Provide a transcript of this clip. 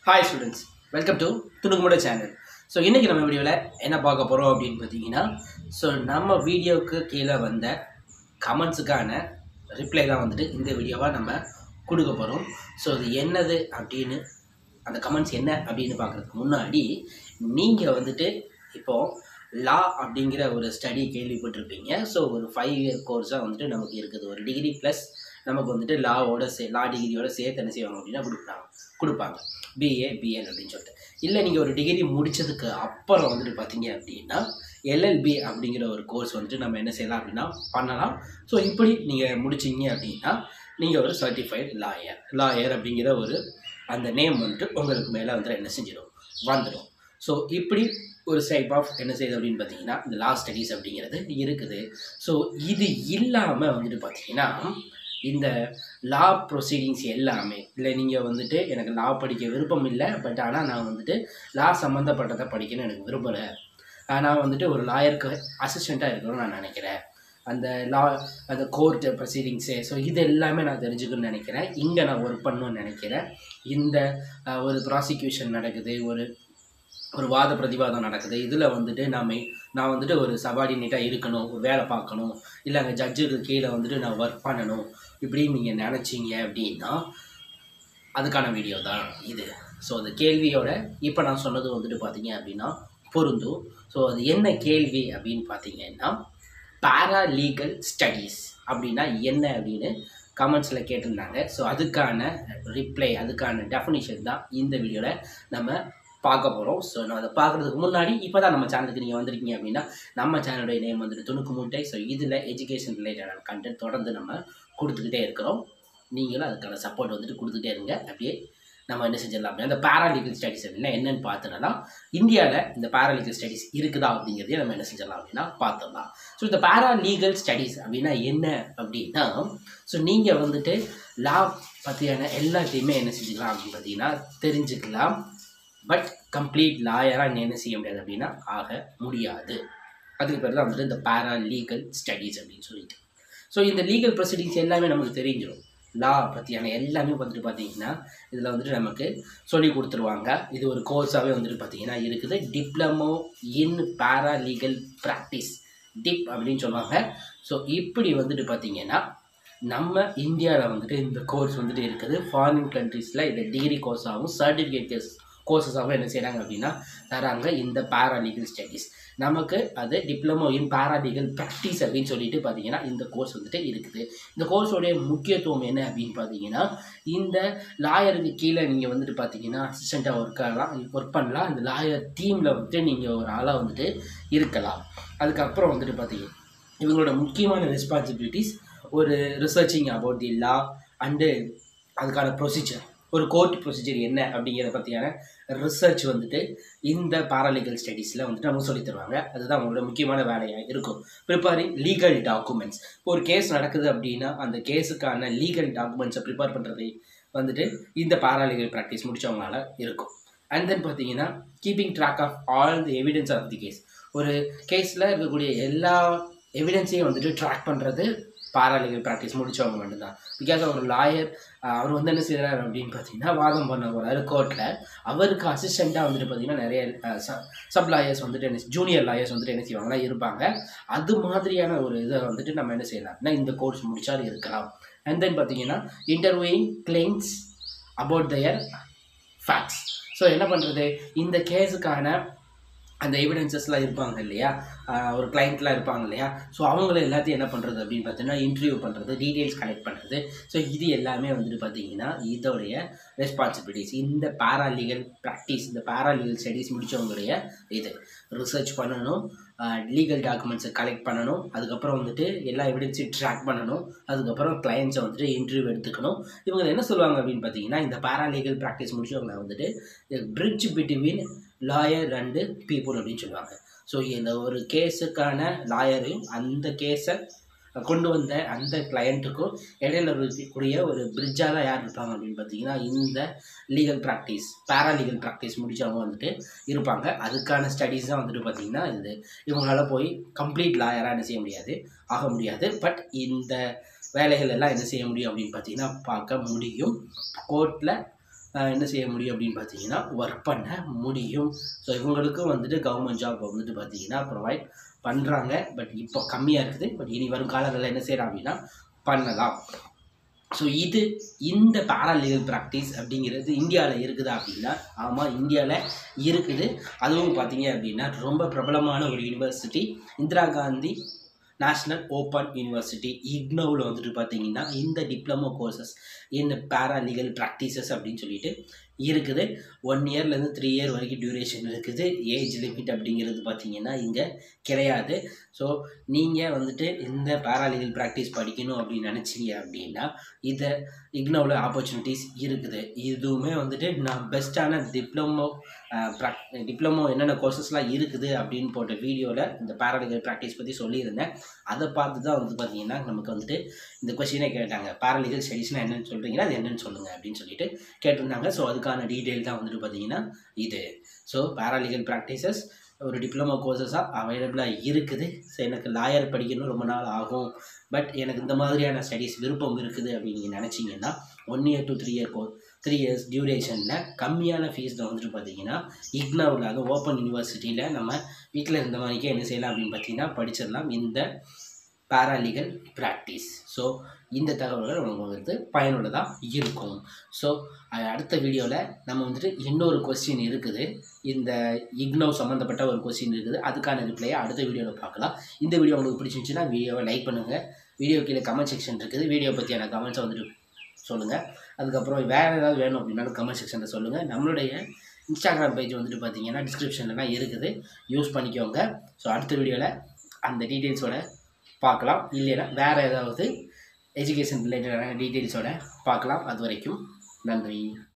hi students welcome to துணுக்குமுட channel so இன்றைக்கி நம்ம வீடியோவில் என்ன பார்க்க போகிறோம் அப்படின்னு பார்த்தீங்கன்னா ஸோ நம்ம வீடியோவுக்கு கீழே வந்த கமெண்ட்ஸுக்கான ரிப்ளை தான் வந்துட்டு இந்த வீடியோவாக நம்ம கொடுக்க போகிறோம் ஸோ அது என்னது அப்படின்னு அந்த கமெண்ட்ஸ் என்ன அப்படின்னு பார்க்குறதுக்கு முன்னாடி நீங்கள் வந்துட்டு இப்போது லா அப்படிங்கிற ஒரு ஸ்டடி கேள்விப்பட்டிருப்பீங்க ஸோ ஒரு ஃபைவ் இயர் கோர்ஸாக வந்துட்டு நமக்கு இருக்குது ஒரு டிகிரி ப்ளஸ் நமக்கு வந்துட்டு லாவோட சே லா டிகிரியோட சேர்த்து என்ன செய்வாங்க அப்படின்னா கொடுப்பாங்க கொடுப்பாங்க பிஏ பிஎல் அப்படின்னு சொல்லிட்டு இல்லை நீங்கள் ஒரு டிகிரி முடித்ததுக்கு அப்புறம் வந்துட்டு பார்த்தீங்க அப்படின்னா எல்எல்பி அப்படிங்கிற ஒரு கோர்ஸ் வந்துட்டு நம்ம என்ன செய்யலாம் அப்படின்னா பண்ணலாம் ஸோ இப்படி நீங்கள் முடிச்சிங்க அப்படின்னா நீங்கள் ஒரு சர்டிஃபைடு லாயர் லாயர் அப்படிங்கிற ஒரு அந்த நேம் வந்துட்டு உங்களுக்கு மேலே வந்துட்டு என்ன செஞ்சிடும் வந்துடும் ஸோ இப்படி ஒரு டைப் ஆஃப் என்ன செய்யுது அப்படின்னு பார்த்தீங்கன்னா இந்த லா ஸ்டடீஸ் அப்படிங்கிறது இருக்குது ஸோ இது இல்லாமல் வந்துட்டு பார்த்தீங்கன்னா இந்த லா ப்ரொசீடிங்ஸ் எல்லாமே இல்லை நீங்கள் வந்துட்டு எனக்கு லா படிக்க விருப்பம் இல்லை பட் ஆனால் நான் வந்துட்டு லா சம்மந்தப்பட்டதை படிக்கணும்னு எனக்கு விரும்பலை நான் வந்துட்டு ஒரு லாயருக்கு அசிஸ்டண்ட்டாக இருக்கணும்னு நான் நினைக்கிறேன் அந்த லா அந்த கோர்ட்டு ப்ரொசீடிங்ஸு ஸோ இது எல்லாமே நான் தெரிஞ்சுக்கணும்னு நினைக்கிறேன் இங்கே நான் ஒர்க் பண்ணணும்னு நினைக்கிறேன் இந்த அஹ், ஒரு ப்ராசிக்யூஷன் நடக்குது ஒரு ஒரு வாத பிரதிவாதம் நடக்குது இதில் வந்துட்டு நாம நான் வந்துட்டு ஒரு சபார்டினேட்டாக இருக்கணும் ஒரு வேலை பார்க்கணும் இல்லை அங்கே ஜட்ஜுக்கு கீழே வந்துட்டு நான் ஒர்க் பண்ணணும் இப்படின்னு நீங்கள் நினச்சிங்க அப்படின்னா அதுக்கான வீடியோ தான் இது ஸோ அந்த கேள்வியோட இப்போ நான் சொன்னது வந்துட்டு பார்த்தீங்க அப்படின்னா பொருந்தும் ஸோ அது என்ன கேள்வி அப்படின்னு பார்த்தீங்கன்னா பாரா லீகல் ஸ்டடீஸ் அப்படின்னா என்ன அப்படின்னு கமெண்ட்ஸில் கேட்டிருந்தாங்க ஸோ அதுக்கான ரிப்ளை அதுக்கான டெஃபினிஷன் தான் இந்த வீடியோவில் நம்ம பார்க்க போகிறோம் ஸோ நான் அதை பார்க்குறதுக்கு முன்னாடி இப்போ தான் நம்ம சேனலுக்கு நீங்கள் வந்திருக்கீங்க அப்படின்னா நம்ம சேனலுடைய நேம் வந்துட்டு துணுக்கு மூட்டை ஸோ இதில் எஜுகேஷன் ரிலேட்டடான கண்டென்ட் தொடர்ந்து நம்ம கொடுத்துக்கிட்டே இருக்கிறோம் நீங்களும் அதுக்கான சப்போர்ட் வந்துட்டு கொடுத்துட்டே இருங்க அப்படியே நம்ம என்ன செஞ்சிடலாம் அப்படின்னா இந்த பேராலீகல் ஸ்டடீஸ் அப்படின்னா என்னன்னு பார்த்துட்டோம்னா இந்தியாவில் இந்த பேராலீகல் ஸ்டடீஸ் இருக்குதா அப்படிங்கிறதையும் நம்ம என்ன செஞ்சிடலாம் அப்படின்னா பார்த்துடலாம் ஸோ இந்த பேராலீகல் ஸ்டடீஸ் அப்படின்னா என்ன அப்படின்னா ஸோ நீங்கள் வந்துட்டு லா பற்றியான எல்லாத்தையுமே என்ன செஞ்சுக்கலாம் அப்படின்னு பார்த்தீங்கன்னா தெரிஞ்சுக்கலாம் பட் கம்ப்ளீட் லாயராக நீ என்ன செய்ய முடியாது அப்படின்னா ஆக முடியாது அதுக்கு பேர் தான் வந்துட்டு இந்த பேரா லீகல் ஸ்டடீஸ் அப்படின்னு சொல்லிட்டு ஸோ இந்த லீகல் ப்ரொசீடிங்ஸ் எல்லாமே நமக்கு தெரிஞ்சிடும் லா பற்றியான எல்லாமே வந்துட்டு பார்த்தீங்கன்னா இதில் வந்துட்டு நமக்கு சொல்லி கொடுத்துருவாங்க இது ஒரு கோர்ஸாகவே வந்துட்டு பார்த்தீங்கன்னா இருக்குது டிப்ளமோ இன் பேரா லீகல் ப்ராக்டிஸ் டிப் அப்படின்னு சொல்லுவாங்க ஸோ இப்படி வந்துட்டு பார்த்தீங்கன்னா நம்ம இந்தியாவில் வந்துட்டு இந்த கோர்ஸ் வந்துட்டு இருக்குது ஃபாரின் கண்ட்ரீஸில் இந்த டிகிரி கோர்ஸாகவும் சர்டிஃபிகேட் கோர்சஸாகவும் என்ன செய்கிறாங்க அப்படின்னா தராங்க இந்த பேராலீகல் ஸ்டடீஸ் நமக்கு அது டிப்ளமோ இன் பேராலீகல் ப்ராக்டிஸ் அப்படின்னு சொல்லிட்டு பார்த்தீங்கன்னா இந்த கோர்ஸ் வந்துட்டு இருக்குது இந்த கோர்ஸோடைய முக்கியத்துவம் என்ன அப்படின்னு பார்த்தீங்கன்னா இந்த லாயருக்கு கீழே நீங்கள் வந்துட்டு பார்த்தீங்கன்னா அசிஸ்டண்ட்டாக ஒர்க் ஆகலாம் ஒர்க் பண்ணலாம் இந்த லாயர் டீமில் வந்துட்டு நீங்கள் ஒரு ஆளாக வந்துட்டு இருக்கலாம் அதுக்கப்புறம் வந்துட்டு பார்த்தீங்க இவங்களோட முக்கியமான ரெஸ்பான்சிபிலிட்டிஸ் ஒரு researching about the law and அதுக்கான ப்ரொசீஜர் ஒரு கோர்ட் ப்ரொசீஜர் என்ன அப்படிங்கிறத பற்றியான ரிசர்ச் வந்துட்டு இந்த பாராலீகல் ஸ்டடீஸில் வந்துட்டு அவங்க சொல்லித் தருவாங்க அதுதான் அவங்களோட முக்கியமான வேலையாக இருக்கும் ப்ரிப்பேரிங் லீகல் டாக்குமெண்ட்ஸ் ஒரு கேஸ் நடக்குது அப்படின்னா அந்த கேஸுக்கான லீகல் டாக்குமெண்ட்ஸை ப்ரிப்பேர் பண்ணுறது வந்துட்டு இந்த பாராலீகல் ப்ராக்டிஸ் முடிச்சவங்களால இருக்கும் அண்ட் தென் பார்த்தீங்கன்னா keeping track of all the evidence of the case ஒரு கேஸில் இருக்கக்கூடிய எல்லா எவிடன்ஸையும் வந்துட்டு ட்ராக் பண்ணுறது பாராலீகல் ப்ராக்டிஸ் முடிச்சவங்க மட்டும்தான் பிகாஸ் ஒரு லாயர் அவர் வந்து என்ன செய்கிறாரு அப்படின்னு பார்த்தீங்கன்னா வாதம் பண்ண போகிறாரு கோர்ட்டில் அவருக்கு அசிஸ்டண்ட்டாக வந்துட்டு பார்த்தீங்கன்னா நிறைய சப் லாயர்ஸ் வந்துட்டு என்ன ஜூனியர் லாயர்ஸ் வந்துட்டு என்ன செய்வாங்கன்னா இருப்பாங்க அது மாதிரியான ஒரு இதை வந்துட்டு நம்ம என்ன செய்யலாம் அப்படின்னா இந்த கோர்ஸ் முடிச்சால் இருக்கலாம் அண்ட் தென் பார்த்தீங்கன்னா interviewing claims about their facts so என்ன பண்ணுறது இந்த கேஸுக்கான அந்த எவிடன்சஸ்லாம் இருப்பாங்க இல்லையா ஆஹ் ஒரு கிளைண்ட்லாம் இருப்பாங்க இல்லையா ஸோ அவங்கள எல்லாத்தையும் என்ன பண்ணுறது அப்படின்னு பார்த்தீங்கன்னா இன்டர்வியூ பண்ணுறது டீட்டெயில்ஸ் கலெக்ட் பண்ணுறது ஸோ இது எல்லாமே வந்துட்டு பார்த்தீங்கன்னா இதோடைய ரெஸ்பான்சிபிலிட்டிஸ் இந்த பேராலீகல் ப்ராக்டிஸ் இந்த பேராலீகல் ஸ்டடீஸ் முடித்தவங்களுடைய இது ரிசர்ச் பண்ணணும் லீகல் டாக்குமெண்ட்ஸை கலெக்ட் பண்ணணும் அதுக்கப்புறம் வந்துட்டு எல்லா எவிடன்ஸையும் ட்ராக் பண்ணணும் அதுக்கப்புறம் கிளைண்ட்ஸை வந்துட்டு இன்டர்வியூ எடுத்துக்கணும் இவங்க என்ன சொல்லுவாங்க அப்படின்னு பார்த்தீங்கன்னா இந்த பேராலீகல் ப்ராக்டிஸ் முடிச்சவங்களை வந்துட்டு bridge between lawyer and people அப்படின்னு சொல்லுவாங்க ஸோ இந்த ஒரு கேஸுக்கான லாயரையும் அந்த கேஸை கொண்டு வந்த அந்த கிளையண்ட்டுக்கும் இடையில இருக்கக்கூடிய ஒரு பிரிட்ஜாக தான் யார் இருப்பாங்க அப்படின்னு பார்த்தீங்கன்னா இந்த லீகல் ப்ராக்டிஸ் பேராலீகல் ப்ராக்டிஸ் முடிச்சவங்க வந்துட்டு இருப்பாங்க அதுக்கான ஸ்டடீஸ் தான் வந்துட்டு பார்த்தீங்கன்னா இது இவங்களால போய் கம்ப்ளீட் லாயராக என்ன செய்ய முடியாது ஆக முடியாது பட் இந்த வேலைகள் எல்லாம் என்ன செய்ய முடியும் அப்படின்னு பார்த்தீங்கன்னா பார்க்க முடியும் கோர்ட்டில் ஆஹ், என்ன செய்ய முடியும் அப்படின்னு பார்த்தீங்கன்னா ஒர்க் பண்ண முடியும் ஸோ இவங்களுக்கும் வந்துட்டு கவர்மெண்ட் ஜாப் வந்துட்டு பார்த்தீங்கன்னா ப்ரொவைட் பண்ணுறாங்க பட் இப்போ கம்மியாக இருக்குது பட் இனி வரும் காலங்களில் என்ன செய்யலாம் அப்படின்னா பண்ணலாம் ஸோ இது இந்த பேராலீகல் ப்ராக்டிஸ் அப்படிங்கிறது இந்தியாவில் இருக்குதா அப்படின்னா ஆமாம் இந்தியாவில் இருக்குது அதுவும் பார்த்தீங்க அப்படின்னா ரொம்ப பிரபலமான ஒரு university Indira Gandhi national open university இக்னோவில் வந்துட்டு பார்த்தீங்கன்னா இந்த டிப்ளமோ கோர்சஸ் இந்த பேராலீகல் ப்ராக்டிசஸ் அப்படின்னு சொல்லிட்டு இருக்குது ஒன் இயர்லேருந்து த்ரீ இயர் வரைக்கும் டியூரேஷன் இருக்குது ஏஜ் லிமிட் அப்படிங்கிறது பார்த்தீங்கன்னா இங்கே கிடையாது ஸோ நீங்கள் வந்துட்டு இந்த பேராலீகல் ப்ராக்டிஸ் படிக்கணும் அப்படின்னு நினச்சிங்க அப்படின்னா இதை இக்னோவில் ஆப்பர்ச்சுனிட்டிஸ் இருக்குது இதுவுமே வந்துட்டு நான் பெஸ்ட்டான டிப்ளமோ டிப்ளமோ என்னென்ன கோர்சஸ்லாம் இருக்குது அப்படின்னு போட்ட வீடியோவில் இந்த பேராலீகல் ப்ராக்டிஸ் பற்றி சொல்லியிருந்தேன் அதை பார்த்து தான் வந்து பார்த்தீங்கன்னா நமக்கு வந்துட்டு இந்த கொஸ்டினே கேட்டாங்க பேராலீகல் ஸ்டடீஸ்னால் என்னென்னு சொல்கிறீங்களா அது என்னென்னு சொல்லுங்கள் அப்படின்னு சொல்லிட்டு கேட்டிருந்தாங்க ஸோ அதுக்கான டீட்டெயில் தான் வந்துட்டு பார்த்தீங்கன்னா இது ஸோ பேராலீகல் ப்ராக்டிசஸ் ஒரு டிப்ளமோ கோர்சஸாக அவைலபிளாக இருக்குது ஸோ எனக்கு லாயர் படிக்கணும் ரொம்ப நாள் ஆகும் பட் எனக்கு இந்த மாதிரியான ஸ்டடீஸ் விருப்பம் இருக்குது அப்படின்னு நீங்கள் நினச்சிங்கன்னா one year to three year go three years டியூரேஷனில் கம்மியான ஃபீஸில் வந்துட்டு பார்த்தீங்கன்னா இக்னோவில் அது ஓப்பன் யூனிவர்சிட்டியில் நம்ம வீட்டில் இருந்த மாதிரிக்கே என்ன செய்யலாம் அப்படின்னு பார்த்தீங்கன்னா படிச்சிடலாம் இந்த பேராலீகல் ப்ராக்டிஸ் ஸோ இந்த தகவல்கள் உங்களுக்கு வந்து பயனுள்ளதாக இருக்கும் ஸோ அடுத்த வீடியோவில் நம்ம வந்துட்டு இன்னொரு கொஸ்டின் இருக்குது இந்த இக்னோ சம்மந்தப்பட்ட ஒரு கொஸ்டின் இருக்குது அதுக்கான ரிப்ளையை அடுத்த வீடியோவில் பார்க்கலாம் இந்த வீடியோ உங்களுக்கு பிடிச்சிருந்துச்சுன்னா வீடியோவை லைக் பண்ணுங்கள் வீடியோ கீழே கமெண்ட் செக்ஷன் இருக்குது வீடியோ பற்றியான கமெண்ட்ஸை வந்துட்டு சொல்லுங்கள் அதுக்கப்புறம் வேறு ஏதாவது வேணும் அப்படின்னாலும் கமெண்ட் செக்ஷனில் சொல்லுங்கள் நம்மளுடைய இன்ஸ்டாகிராம் பேஜ் வந்துட்டு பார்த்தீங்கன்னா டிஸ்கிரிப்ஷன்லாம் இருக்குது யூஸ் பண்ணிக்கோங்க ஸோ அடுத்த வீடியோவில் அந்த டீட்டெயில்ஸோட பார்க்கலாம் இல்லைன்னா வேறு ஏதாவது எஜுகேஷன் ரிலேட்டடான டீட்டெயில்ஸோட பார்க்கலாம் அது வரைக்கும் நன்றி